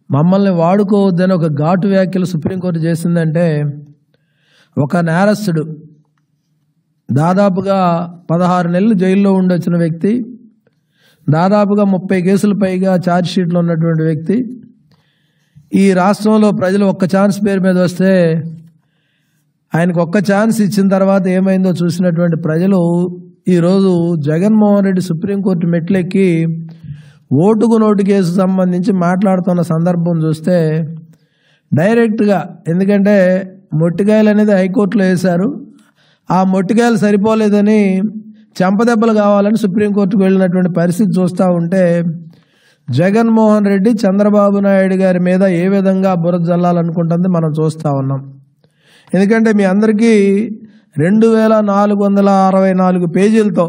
మమ్మల్ని వాడుకోవద్దని ఒక ఘాటు వ్యాఖ్యలు సుప్రీంకోర్టు చేసిందంటే ఒక నేరస్తుడు దాదాపుగా పదహారు నెలలు జైల్లో ఉండొచ్చిన వ్యక్తి దాదాపుగా ముప్పై కేసులు పైగా ఛార్జ్ షీట్లో ఉన్నటువంటి వ్యక్తి ఈ రాష్ట్రంలో ప్రజలు ఒక్క ఛాన్స్ పేరు మీద వస్తే ఆయనకు ఒక్క ఛాన్స్ ఇచ్చిన తర్వాత ఏమైందో చూసినటువంటి ప్రజలు ఈరోజు జగన్మోహన్ రెడ్డి సుప్రీంకోర్టు మెట్లెక్కి ఓటుకు నోటు కేసు సంబంధించి మాట్లాడుతున్న సందర్భం చూస్తే డైరెక్ట్గా ఎందుకంటే మొట్టికాయలు అనేది హైకోర్టులో వేశారు ఆ మొట్టికాయలు సరిపోలేదని చెంపదెబ్బలు కావాలని సుప్రీంకోర్టుకు వెళ్ళినటువంటి పరిస్థితి చూస్తూ ఉంటే జగన్మోహన్ రెడ్డి చంద్రబాబు నాయుడు గారి మీద ఏ విధంగా బురద జల్లాలనుకుంటుంది మనం చూస్తూ ఉన్నాం ఎందుకంటే మీ అందరికీ రెండు వేల నాలుగు వందల అరవై నాలుగు పేజీలతో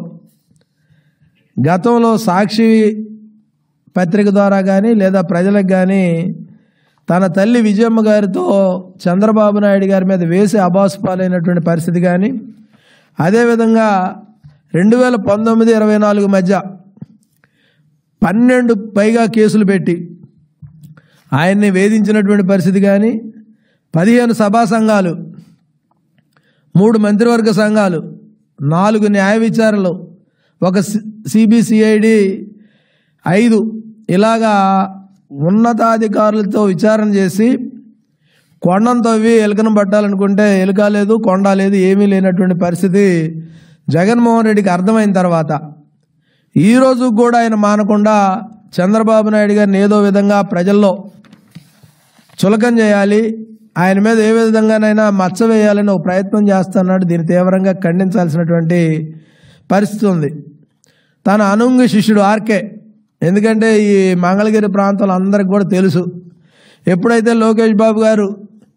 గతంలో సాక్షి పత్రిక ద్వారా కానీ లేదా ప్రజలకు కానీ తన తల్లి విజయమ్మ గారితో చంద్రబాబు నాయుడు గారి మీద వేసి అబాసుపాలైనటువంటి పరిస్థితి కానీ అదేవిధంగా రెండు వేల పంతొమ్మిది ఇరవై నాలుగు మధ్య పన్నెండు పైగా కేసులు పెట్టి ఆయన్ని వేధించినటువంటి పరిస్థితి కానీ పదిహేను సభా సంఘాలు మూడు మంత్రివర్గ సంఘాలు నాలుగు న్యాయ విచారణలు ఒక సిబిసిఐడి ఐదు ఇలాగా ఉన్నతాధికారులతో విచారణ చేసి కొండను తవ్వి ఎలుకను పట్టాలనుకుంటే ఎలుక లేదు కొండ లేదు ఏమీ లేనటువంటి పరిస్థితి జగన్మోహన్ రెడ్డికి అర్థమైన తర్వాత ఈ రోజు కూడా ఆయన మానకుండా చంద్రబాబు నాయుడు గారిని ఏదో విధంగా ప్రజల్లో చులకం చేయాలి ఆయన మీద ఏ విధంగానైనా మచ్చ వేయాలని ఒక ప్రయత్నం చేస్తున్నాడు దీన్ని తీవ్రంగా ఖండించాల్సినటువంటి పరిస్థితి ఉంది తన అనుంగు శిష్యుడు ఆర్కే ఎందుకంటే ఈ మంగళగిరి ప్రాంతంలో అందరికి కూడా తెలుసు ఎప్పుడైతే లోకేష్ బాబు గారు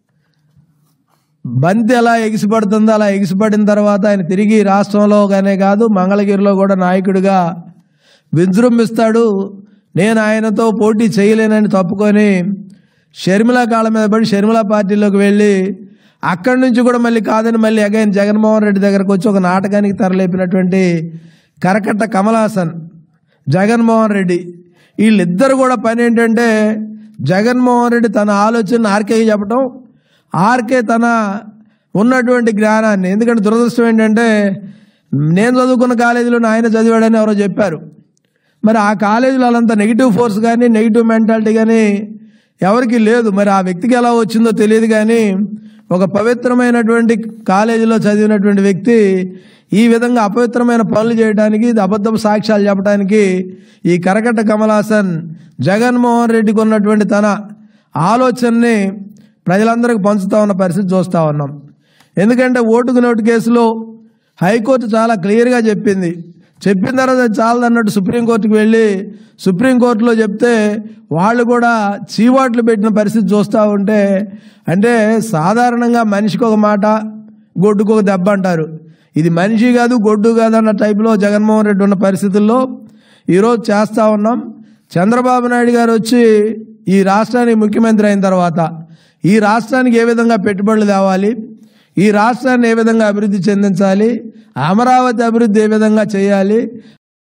బంతి ఎలా ఎగిసిపడుతుందో అలా ఎగిసిపడిన తర్వాత ఆయన తిరిగి రాష్ట్రంలోగానే కాదు మంగళగిరిలో కూడా నాయకుడిగా విజృంభిస్తాడు నేను ఆయనతో పోటీ చేయలేనని తప్పుకొని షర్మిల కాళ్ళ మీద పడి షర్మిల పార్టీలోకి వెళ్ళి అక్కడి నుంచి కూడా మళ్ళీ కాదని మళ్ళీ అగైన్ జగన్మోహన్ రెడ్డి దగ్గరకు వచ్చి ఒక నాటకానికి తెరలేపినటువంటి కరకట్ట కమల్ హాసన్ జగన్మోహన్ రెడ్డి వీళ్ళిద్దరు కూడా పని ఏంటంటే జగన్మోహన్ రెడ్డి తన ఆలోచన ఆర్కేకి చెప్పడం ఆర్కే తన ఉన్నటువంటి జ్ఞానాన్ని ఎందుకంటే దురదృష్టం ఏంటంటే నేను చదువుకున్న కాలేజీలో ఆయన చదివాడని ఎవరో చెప్పారు మరి ఆ కాలేజీలో వాళ్ళంతా నెగిటివ్ ఫోర్స్ కానీ నెగిటివ్ మెంటాలిటీ కానీ ఎవరికి లేదు మరి ఆ వ్యక్తికి ఎలా వచ్చిందో తెలియదు కానీ ఒక పవిత్రమైనటువంటి కాలేజీలో చదివినటువంటి వ్యక్తి ఈ విధంగా అపవిత్రమైన పనులు చేయడానికి ఇది అబద్ధపు సాక్ష్యాలు చెప్పడానికి ఈ కరకట్ట కమల్ హాసన్ జగన్మోహన్ రెడ్డికి ఉన్నటువంటి తన ఆలోచనని ప్రజలందరికీ పంచుతా ఉన్న పరిస్థితి చూస్తూ ఉన్నాం ఎందుకంటే ఓటుకు నోటు కేసులో హైకోర్టు చాలా క్లియర్గా చెప్పింది చెప్పిన తర్వాత చాలదన్నట్టు సుప్రీంకోర్టుకు వెళ్ళి సుప్రీంకోర్టులో చెప్తే వాళ్ళు కూడా చీవాట్లు పెట్టిన పరిస్థితి చూస్తూ ఉంటే అంటే సాధారణంగా మనిషికి ఒక మాట గొడ్డుకు ఒక దెబ్బ అంటారు ఇది మనిషి కాదు గొడ్డు కాదు అన్న టైపులో జగన్మోహన్ రెడ్డి ఉన్న పరిస్థితుల్లో ఈరోజు చేస్తూ ఉన్నాం చంద్రబాబు నాయుడు గారు వచ్చి ఈ రాష్ట్రానికి ముఖ్యమంత్రి అయిన తర్వాత ఈ రాష్ట్రానికి ఏ విధంగా పెట్టుబడులు తేవాలి ఈ రాష్ట్రాన్ని ఏ విధంగా అభివృద్ధి చెందించాలి అమరావతి అభివృద్ధి ఏ విధంగా చేయాలి